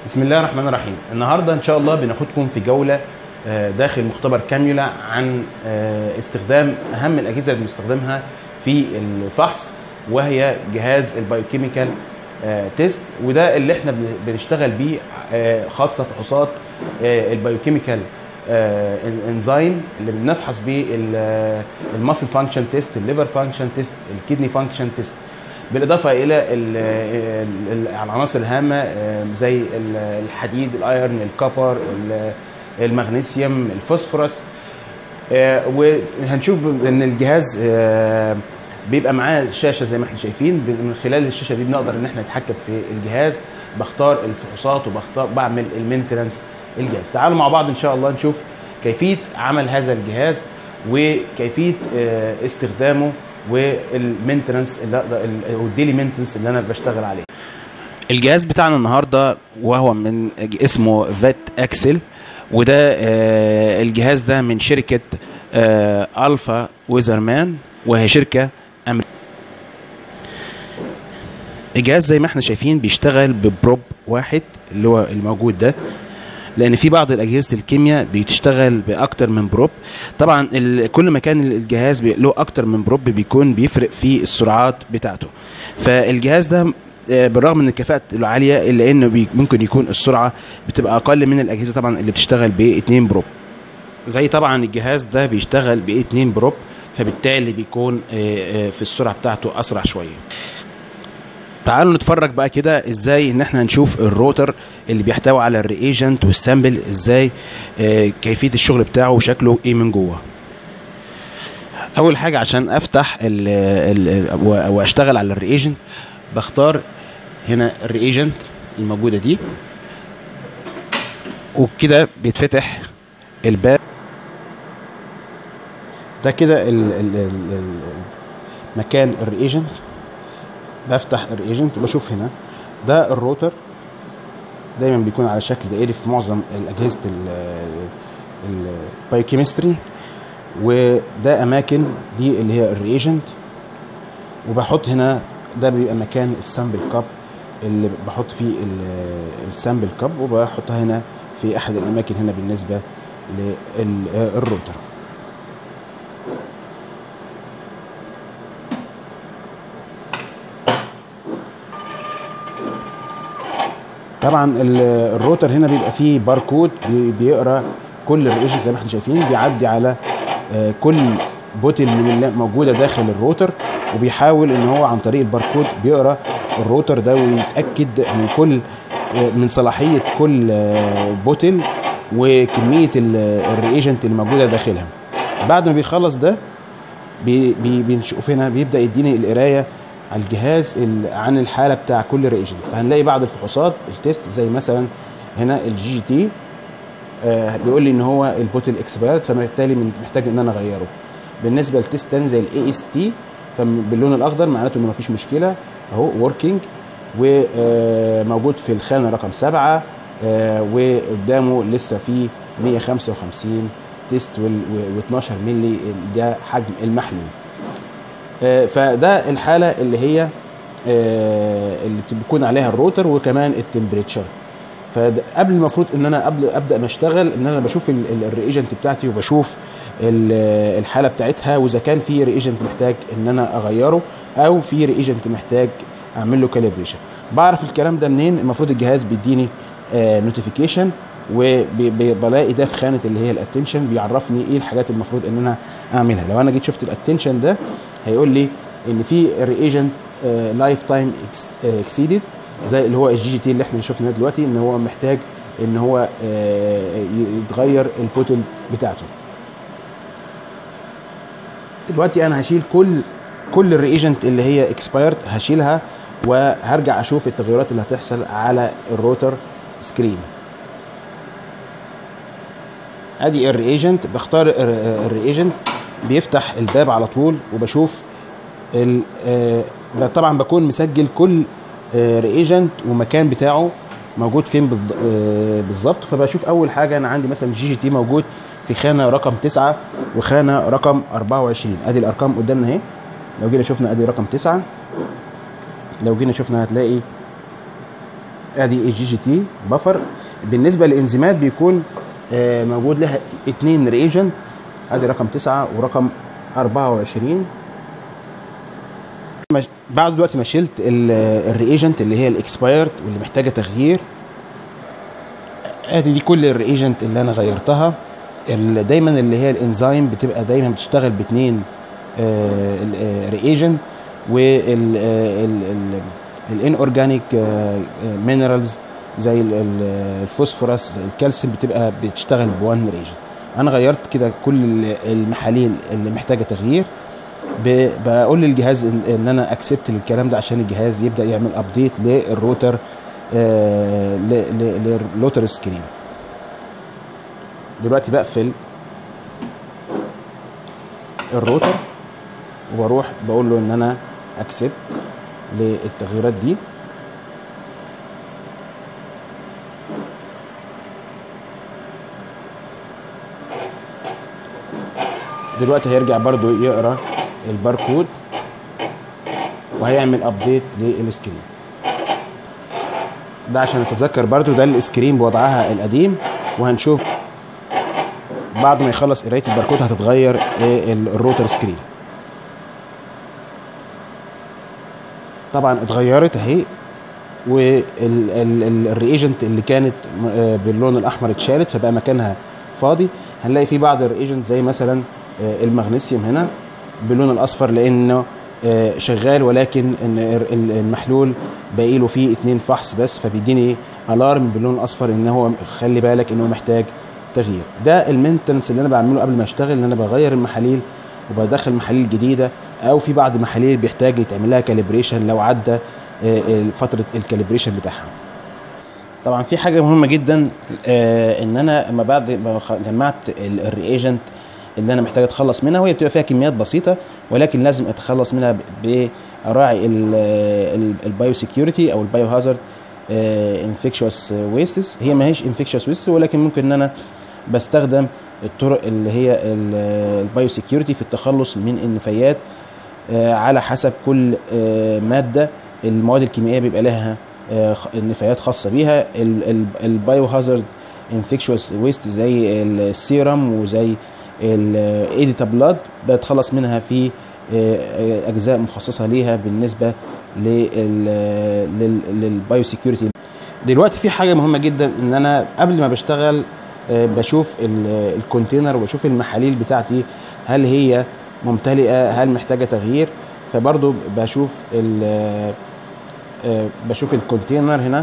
بسم الله الرحمن الرحيم النهارده ان شاء الله بناخدكم في جوله آه، داخل مختبر كانيولا عن آه، استخدام اهم الاجهزه اللي بنستخدمها في الفحص وهي جهاز البايوكيميكال آه، تيست وده اللي احنا بن- بنشتغل بيه آه، خاصه فحوصات آه، البايوكيميكال آه، انزيم اللي بنفحص بيه الماسل فانكشن تيست الليفر فانكشن تيست الكدني فانكشن تيست بالاضافه الى ال- ال- العناصر الهامه آه، زي ال- الحديد الايرن الكوبر ال- المغنيسيوم الفوسفورس آه، وهنشوف ب- ان الجهاز آه، بيبقى معاه شاشه زي ما احنا شايفين ب- من خلال الشاشه دي بنقدر ان احنا نتحكم في الجهاز بختار الفحوصات وبختار بعمل المينتنس الجهاز تعالوا مع بعض ان شاء الله نشوف كيفيه عمل هذا الجهاز وكيفيه آه، استخدامه والمينتنس اللي أقدر- ال- او الديلي مينتنس اللي انا بشتغل عليه الجهاز بتاعنا النهارده وهو من اسمه فات اكسل وده آه، الجهاز ده من شركه آه، الفا ويزرمان وهي شركه أمريكية الجهاز زي ما احنا شايفين بيشتغل ببروب واحد اللي هو الموجود ده لان في بعض الاجهزه الكيمياء بتشتغل باكتر من بروب طبعا ال- كل ما كان الجهاز بي- له اكتر من بروب بيكون بيفرق في السرعات بتاعته فالجهاز ده آه، بالرغم من كفاءته العاليه الا انه بي- ممكن يكون السرعه بتبقى اقل من الاجهزه طبعا اللي بتشتغل باتنين بروب زي طبعا الجهاز ده بيشتغل باتنين بروب فبالتالي بيكون آه، آه، في السرعه بتاعته اسرع شويه تعالوا نتفرج بقى كده ازاي ان احنا نشوف الروتر اللي بيحتوي على الرياجنت والسامبل ازاي آه، كيفيه الشغل بتاعه وشكله ايه من جوه اول حاجه عشان افتح ال ال و- واشتغل على الرياجنت بختار هنا الرياجنت الموجوده دي وكده بيتفتح الباب ده كده ال- ال- ال- ال- مكان الرياجنت بفتح الريجنت وبشوف هنا ده الروتر دايما بيكون على شكل دائري في معظم الاجهزه البايوكيمستري وده اماكن دي اللي هي الريجنت وبحط هنا ده بيبقى مكان السامبل كاب اللي بحط فيه ال- السامبل كاب وبحطها هنا في احد الاماكن هنا بالنسبه للروتر طبعا ال- الروتر هنا بيبقى فيه باركود بي- بيقرا كل الريجن زي ما احنا شايفين بيعدي على آه، كل بوتل من اللي موجوده داخل الروتر وبيحاول ان هو عن طريق الباركود بيقرا الروتر ده ويتاكد من كل آه، من صلاحيه كل آه، بوتل وكميه الريجنت اللي موجوده داخلها بعد ما بيخلص ده بي بي بنشوف هنا بيبدا يديني القرايه على الجهاز ال- عن الحاله بتاع كل ريجنت فهنلاقي بعض الفحوصات التيست زي مثلا هنا الجي جي تي آه بيقول لي ان هو البوتل اكسبيرد فبالتالي من- محتاج ان انا اغيره بالنسبه لتيست تاني زي الاي اس تي فباللون الاخضر معناته انه مفيش مشكله اهو وركينج وموجود في الخانه رقم سبعة آه، وقدامه لسه في 155 تيست و12 مللي ده حجم المحلول آه، فده الحاله اللي هي آه، اللي بتكون عليها الروتر وكمان التمبريتشر فقبل المفروض ان انا قبل ابدا ما اشتغل ان انا بشوف الريجنت بتاعتي وبشوف ال- الحاله بتاعتها واذا كان في ريجنت محتاج ان انا اغيره او في ريجنت محتاج اعمل له كاليبريشن بعرف الكلام ده منين المفروض الجهاز بيديني نوتيفيكيشن وبلاقي ده في خانه اللي هي الاتنشن بيعرفني ايه الحاجات المفروض ان انا اعملها لو انا جيت شفت الاتنشن ده هيقول لي ان في ريجنت لايف تايم اكسيدد زي اللي هو الجي جي تي اللي احنا شفناه دلوقتي ان هو محتاج ان هو آه، يتغير البوتل بتاعته دلوقتي انا هشيل كل كل الريجنت اللي هي اكسبايرد هشيلها وهرجع اشوف التغيرات اللي هتحصل على الروتر سكرين ادي الريجنت بختار الريجنت بيفتح الباب على طول وبشوف ال- آه، ده طبعا بكون مسجل كل ريجنت ومكان بتاعه موجود فين بالض- آه، بالظبط فبشوف اول حاجه انا عندي مثلا جي جي تي موجود في خانه رقم 9 وخانه رقم 24 ادي الارقام قدامنا اهي لو جينا شفنا ادي رقم 9 لو جينا شفنا هتلاقي ادي الجي جي تي بفر بالنسبه للانزيمات بيكون آه، موجود لها اتنين ريجنت ادي رقم تسعة ورقم 24 مش- بعد دلوقتي ما شلت الريجنت اللي هي الاكسبايرد واللي محتاجه تغيير ادي دي كل الريجنت اللي انا غيرتها ال- دايما اللي هي الانزيم بتبقى دايما بتشتغل باثنين ريجنت وال الان اورجانيك مينرالز زي ال- ال- الفوسفورس زي الكالسيوم بتبقى بتشتغل بوان ريجنت انا غيرت كده كل ال- المحاليل اللي محتاجه تغيير ب- بقول للجهاز ان إن انا اكسبت الكلام ده عشان الجهاز يبدا يعمل ابديت للروتر آه، ل- ل- للروتر سكرين دلوقتي بقفل الروتر وبروح بقول له ان انا اكسبت للتغييرات دي دلوقتي هيرجع برضو يقرا الباركود وهيعمل ابديت للسكرين ده عشان اتذكر برضو ده السكرين بوضعها القديم وهنشوف بعد ما يخلص قرايه الباركود هتتغير إيه ال- الروتر سكرين طبعا اتغيرت اهي والريجنت اللي كانت م- آه باللون الاحمر اتشالت فبقى مكانها فاضي هنلاقي في بعض الريجنت زي مثلا آه، المغنيسيوم هنا باللون الاصفر لانه آه، شغال ولكن ان ال- ال- المحلول باقي له فيه اتنين فحص بس فبيديني الارم باللون الاصفر ان هو خلي بالك ان هو محتاج تغيير ده المينتنس اللي انا بعمله قبل ما اشتغل ان انا بغير المحاليل وبدخل محاليل جديده او في بعض المحاليل بيحتاج يتعمل لها كاليبريشن لو عدى آه، فتره الكاليبريشن بتاعها طبعا في حاجه مهمه جدا آه ان انا لما بعد ما خ- جمعت ال- الرياجنت اللي انا محتاج اتخلص منها وهي بتبقى فيها كميات بسيطه ولكن لازم اتخلص منها ب- باراعي البايو سكيورتي او البايو هازارد انفكشوس ويستس هي ما هيش انفكشوس ويست ولكن ممكن ان انا بستخدم الطرق اللي هي البايو سكيورتي في التخلص من النفايات آه، على حسب كل آه، ماده المواد الكيميائيه بيبقى لها آه، خ- نفايات خاصه بيها البايو هازارد انفكشوس ويست زي السيرم وزي الايديتا بلاد بتخلص منها في آه، آه، اجزاء مخصصه ليها بالنسبه للبايو سكيورتي دلوقتي في حاجه مهمه جدا ان انا قبل ما بشتغل آه، بشوف ال- الكونتينر وبشوف المحاليل بتاعتي هل هي ممتلئه هل محتاجه تغيير فبرضو بشوف ال- آه، بشوف الكونتينر هنا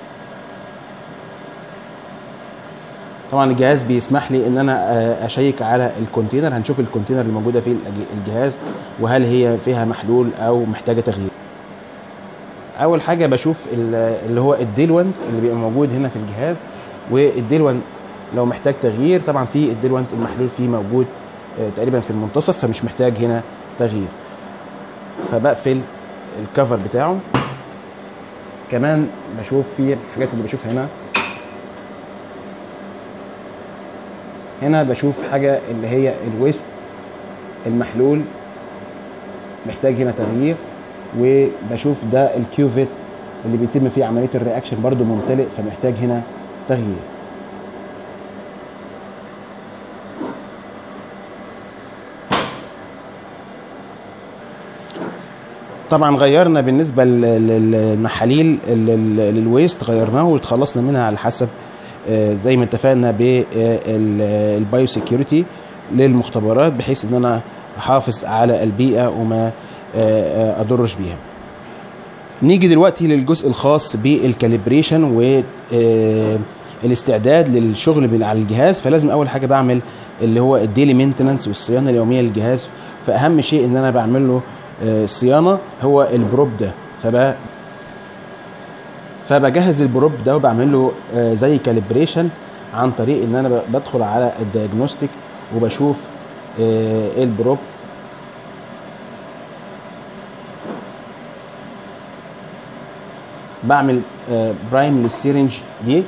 طبعا الجهاز بيسمح لي ان انا آه، اشيك على الكونتينر هنشوف الكونتينر اللي موجوده فيه الأج- الجهاز وهل هي فيها محلول او محتاجه تغيير اول حاجه بشوف ال- اللي هو الديلونت اللي بيبقى موجود هنا في الجهاز والديلونت لو محتاج تغيير طبعا في الديلونت المحلول فيه موجود آه، تقريبا في المنتصف فمش محتاج هنا تغيير فبقفل الكفر بتاعه كمان بشوف في الحاجات اللي بشوفها هنا هنا بشوف حاجه اللي هي الويست المحلول محتاج هنا تغيير وبشوف ده الكيوفيت اللي بيتم فيه عمليه الرياكشن برضو ممتلئ فمحتاج هنا تغيير طبعا غيرنا بالنسبه لل- لل- للمحاليل لل- للويست غيرناه وتخلصنا منها على حسب آه، زي ما اتفقنا بالبايو سيكيورتي للمختبرات بحيث ان انا احافظ على البيئه وما آه، آه، اضرش بيها نيجي دلوقتي للجزء الخاص بالكاليبريشن والاستعداد للشغل بال- على الجهاز فلازم اول حاجه بعمل اللي هو الديلي مينتننس والصيانه اليوميه للجهاز فاهم شيء ان انا بعمل له آه، صيانه هو البروب ده فب فبجهز البروب ده وبعمل له آه، زي كاليبريشن عن طريق ان انا ب- بدخل على الدياجنوستيك وبشوف آه، ايه البروب بعمل آه، برايم للسيرنج دي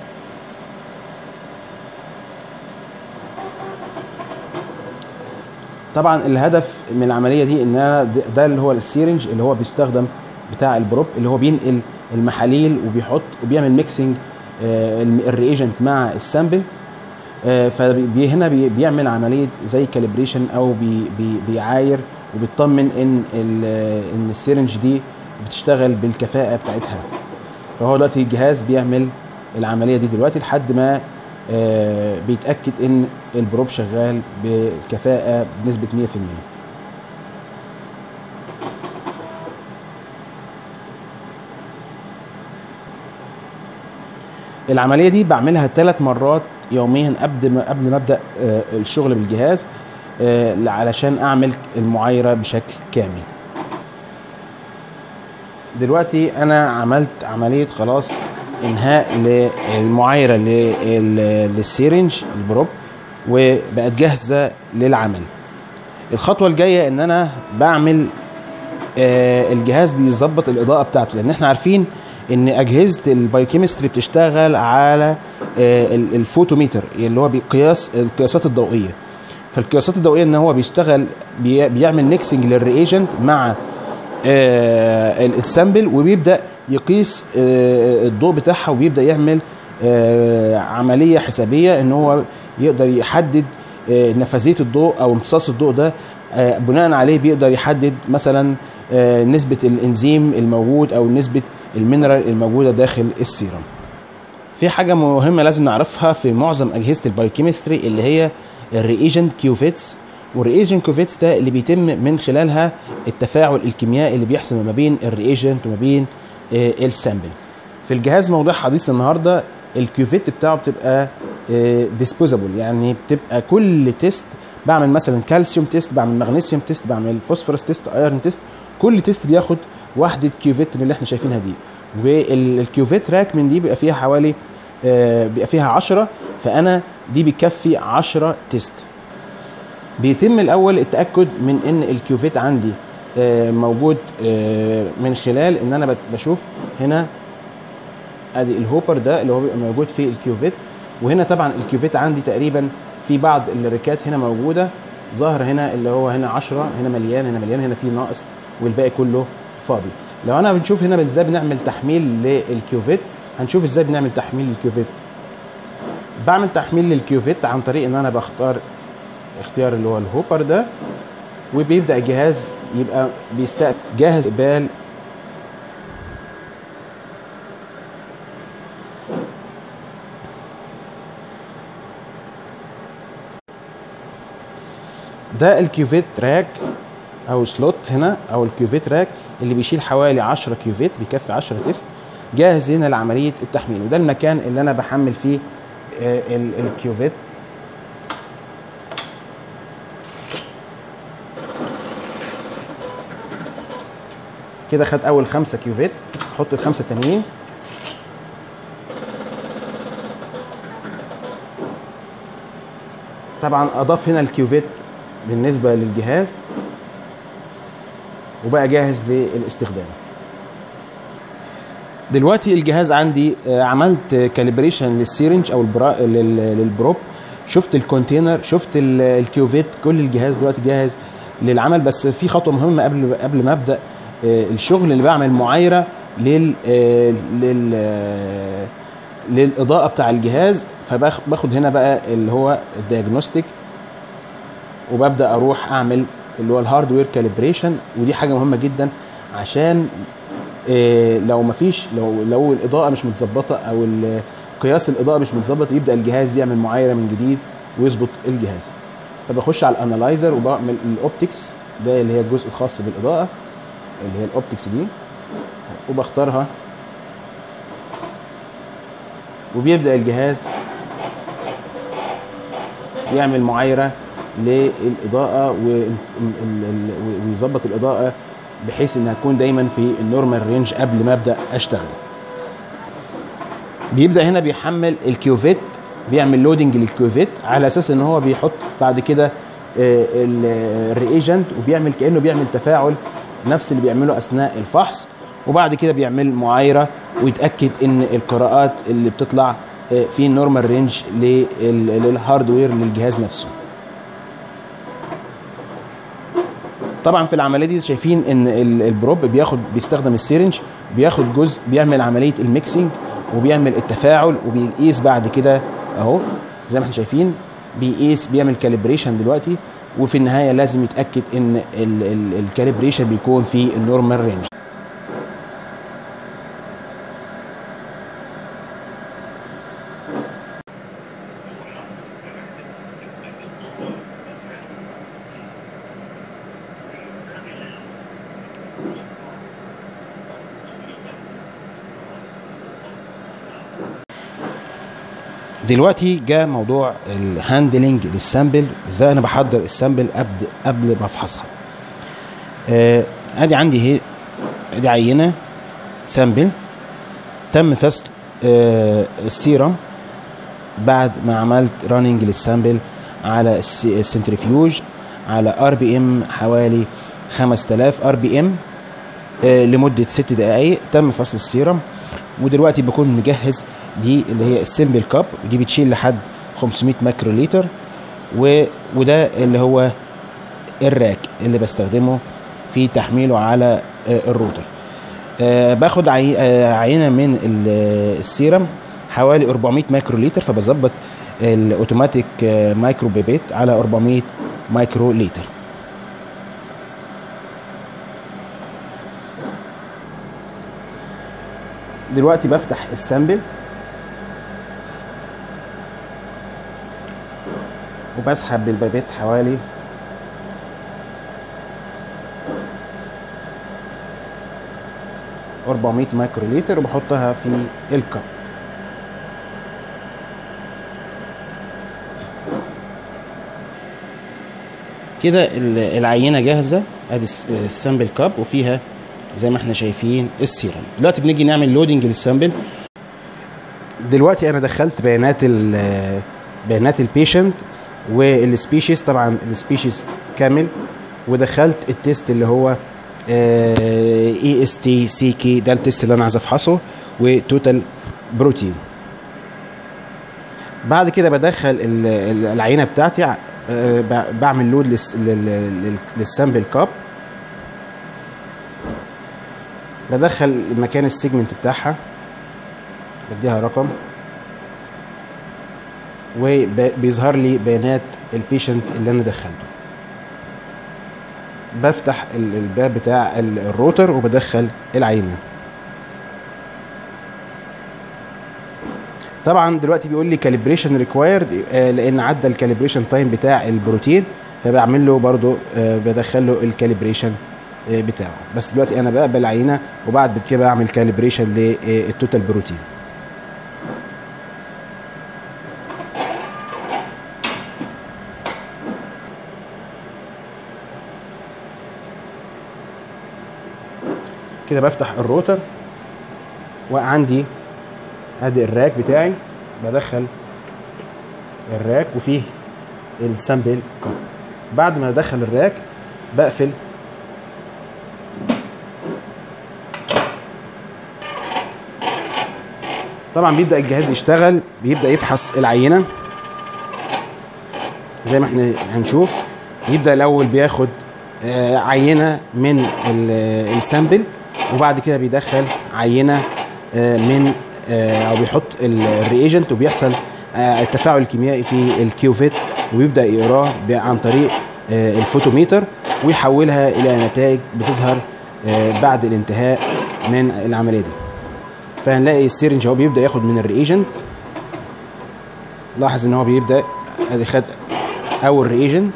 طبعا الهدف من العمليه دي ان انا ده- ده اللي هو السيرنج اللي هو بيستخدم بتاع البروب اللي هو بينقل المحاليل وبيحط وبيعمل ميكسنج الريجنت مع السامبل فهنا بيعمل عمليه زي كاليبريشن او بي بي بيعاير وبيطمن ان ان السيرنج دي بتشتغل بالكفاءه بتاعتها فهو دلوقتي الجهاز بيعمل العمليه دي دلوقتي لحد ما بيتاكد ان البروب شغال بكفاءه بنسبه 100% العمليه دي بعملها ثلاث مرات يوميا قبل ما قبل ما ابدا الشغل بالجهاز علشان اعمل المعايره بشكل كامل دلوقتي انا عملت عمليه خلاص انهاء للمعايره للسيرنج البروب وبقت جاهزه للعمل الخطوه الجايه ان انا بعمل الجهاز بيظبط الاضاءه بتاعته لان احنا عارفين ان اجهزه البايوكيمستري بتشتغل على الفوتوميتر اللي هو بقياس القياسات الضوئيه فالقياسات الضوئيه ان هو بيشتغل بيعمل ميكسنج للريجنت مع السامبل وبيبدا يقيس الضوء بتاعها وبيبدا يعمل عمليه حسابيه ان هو يقدر يحدد نفاذيه الضوء او امتصاص الضوء ده بناء عليه بيقدر يحدد مثلا نسبه الانزيم الموجود او نسبه المينرال الموجوده داخل السيرم في حاجه مهمه لازم نعرفها في معظم اجهزه البايوكيمستري اللي هي الريجنت كيوفيتس والريجنت كيوفيتس ده اللي بيتم من خلالها التفاعل الكيميائي اللي بيحصل ما بين الريجنت وما بين السامبل في الجهاز موضوع حديث النهارده الكيوفيت بتاعه بتبقى ديسبوزابل يعني بتبقى كل تيست بعمل مثلا كالسيوم تيست بعمل مغنيسيوم تيست بعمل فوسفورس تيست ايرون تيست كل تيست بياخد وحده كيوفيت من اللي احنا شايفينها دي والكيوفيت راك من دي بيبقى فيها حوالي بيبقى فيها 10 فانا دي بتكفي 10 تيست بيتم الاول التاكد من ان الكيوفيت عندي موجود من خلال ان انا بشوف هنا ادي الهوبر ده اللي هو بيبقى موجود في الكيوفيت وهنا طبعا الكيوفيت عندي تقريبا في بعض الريكات هنا موجوده ظاهر هنا اللي هو هنا 10 هنا مليان هنا مليان هنا في ناقص والباقي كله فاضي لو انا بنشوف هنا ازاي بنعمل تحميل للكيوفيت هنشوف ازاي بنعمل تحميل للكيوفيت بعمل تحميل للكيوفيت عن طريق ان انا بختار اختيار اللي هو الهوبر ده وبيبدا الجهاز يبقى بيستقبل جاهز قبال ده الكيوفيت راك او سلوت هنا او الكيوفيت راك اللي بيشيل حوالي 10 كيوفيت بيكفي 10 تيست جاهز هنا لعمليه التحميل وده المكان اللي انا بحمل فيه الكيوفيت كده خد اول خمسه كيوفيت حط الخمسه التانيين طبعا اضاف هنا الكيوفيت بالنسبه للجهاز وبقى جاهز للاستخدام دلوقتي الجهاز عندي عملت كاليبريشن للسيرنج او البرا للبروب شفت الكونتينر شفت الكيوفيت كل الجهاز دلوقتي جاهز للعمل بس في خطوه مهمه قبل قبل ما ابدا الشغل اللي بعمل معايره لل لل للاضاءه بتاع الجهاز فباخد هنا بقى اللي هو الدياجنوستيك وببدا اروح اعمل اللي هو الهاردوير كاليبريشن ودي حاجه مهمه جدا عشان إيه لو مفيش لو لو الاضاءه مش متظبطه او قياس الاضاءه مش متظبط يبدا الجهاز يعمل معايره من جديد ويظبط الجهاز فبخش على الانالايزر وبعمل الاوبتكس ده اللي هي الجزء الخاص بالاضاءه اللي هي الاوبتكس دي وبختارها وبيبدا الجهاز يعمل معايره للاضاءه ويظبط الاضاءه بحيث انها تكون دايما في النورمال رينج قبل ما ابدا اشتغل بيبدا هنا بيحمل الكيوفيت بيعمل لودنج للكيوفيت على اساس ان هو بيحط بعد كده الريجنت وبيعمل كانه بيعمل تفاعل نفس اللي بيعمله اثناء الفحص وبعد كده بيعمل معايره ويتاكد ان القراءات اللي بتطلع في النورمال رينج للهاردوير للجهاز نفسه طبعا في العمليه دي شايفين ان ال- البروب بياخد بيستخدم السيرنج بياخد جزء بيعمل عمليه الميكسينج وبيعمل التفاعل وبيقيس بعد كده اهو زي ما احنا شايفين بيقيس بيعمل كاليبريشن دلوقتي وفي النهايه لازم يتاكد ان الكاليبريشن بيكون في النورمال رينج دلوقتي جاء موضوع الهاندلنج للسامبل ازاي انا بحضر السامبل قبل قبل ما افحصها آه، ادي عندي هي ادي عينه سامبل تم فصل آه، السيرم بعد ما عملت راننج للسامبل على الس- السنترفيوج على ار بي ام حوالي 5000 ار بي ام لمده ست دقائق تم فصل السيرم ودلوقتي بكون مجهز دي اللي هي السيمبل كاب ودي بتشيل لحد 500 مايكرو لتر و... وده اللي هو الراك اللي بستخدمه في تحميله على آه، الروتر آه، باخد عي... آه، عينه من ال- السيرم حوالي 400 مايكرو لتر فبظبط الاوتوماتيك آه، مايكرو بيبيت على 400 مايكرو لتر دلوقتي بفتح السامبل وبسحب بالبابيت حوالي أربعمية مايكرو لتر وبحطها في الكب كده ال- العينة جاهزة ادي الس- السامبل كاب وفيها زي ما احنا شايفين السيرم دلوقتي بنيجي نعمل لودنج للسامبل دلوقتي انا دخلت بيانات ال بيانات البيشنت والسبيشيز طبعا السبيشيز كامل ودخلت التيست اللي هو اي اس تي سي كي ده التيست اللي انا عايز افحصه وتوتال بروتين بعد كده بدخل ال- ال- العينه بتاعتي آه، ب- بعمل لود للس- لل- لل- للسامبل كاب بدخل مكان السيجمنت بتاعها بديها رقم وبيظهر لي بيانات البيشنت اللي انا دخلته بفتح ال- الباب بتاع ال- الروتر وبدخل العينه طبعا دلوقتي بيقول لي كاليبريشن ريكوايرد لان عدى الكاليبريشن تايم بتاع البروتين فبعمل له برضو آه، بدخل له الكاليبريشن آه، بتاعه بس دلوقتي انا بقبل عينه وبعد كده بعمل كاليبريشن للتوتال بروتين كده بفتح الروتر وعندي ادي الراك بتاعي بدخل الراك وفيه السامبل كاب بعد ما ادخل الراك بقفل طبعا بيبدا الجهاز يشتغل بيبدا يفحص العينه زي ما احنا هنشوف يبدا الاول بياخد آه، عينه من ال- السامبل وبعد كده بيدخل عينه آه، من آه، او بيحط ال- الرياجنت وبيحصل آه، التفاعل الكيميائي في الكيوفيت ويبدا يقراه ب- عن طريق آه، الفوتوميتر ويحولها الى نتائج بتظهر آه، بعد الانتهاء من العمليه دي فهنلاقي السيرنج هو بيبدا ياخد من الرياجنت لاحظ ان هو بيبدا ادي خد اول رياجنت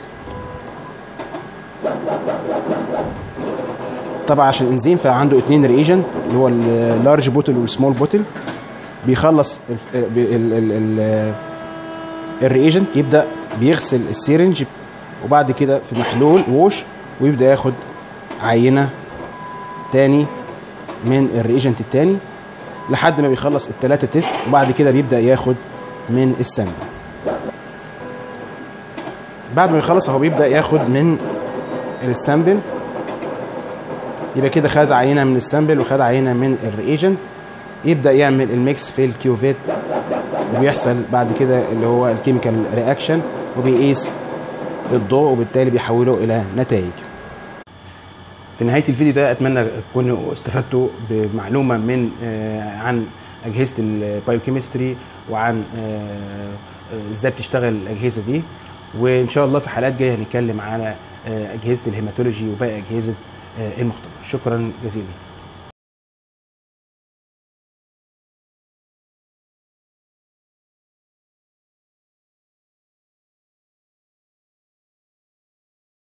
طبعا عشان الانزيم فعنده اتنين رياجنت اللي هو اللارج بوتل والسمول بوتل بيخلص الف- ال- ال- ال- ال- الرياجنت يبدا بيغسل السيرنج وبعد كده في محلول ووش ويبدا ياخد عينه تاني من الرياجنت التاني لحد ما بيخلص التلاتة تيست وبعد كده بيبدا ياخد من السامبل بعد ما يخلص هو بيبدا ياخد من السامبل يبقى كده خد عينه من السامبل وخد عينه من الرياجنت يبدا يعمل الميكس في الكيوفيت وبيحصل بعد كده اللي هو الكيميكال رياكشن وبيقيس الضوء وبالتالي بيحوله الى نتائج في نهايه الفيديو ده اتمنى تكونوا استفدتوا بمعلومه من آه، عن اجهزه البايوكيمستري وعن آه، آه، ازاي بتشتغل الاجهزه دي وان شاء الله في حلقات جايه هنتكلم على آه، اجهزه الهيماتولوجي وباقي اجهزه آه، المختبر شكرا جزيلا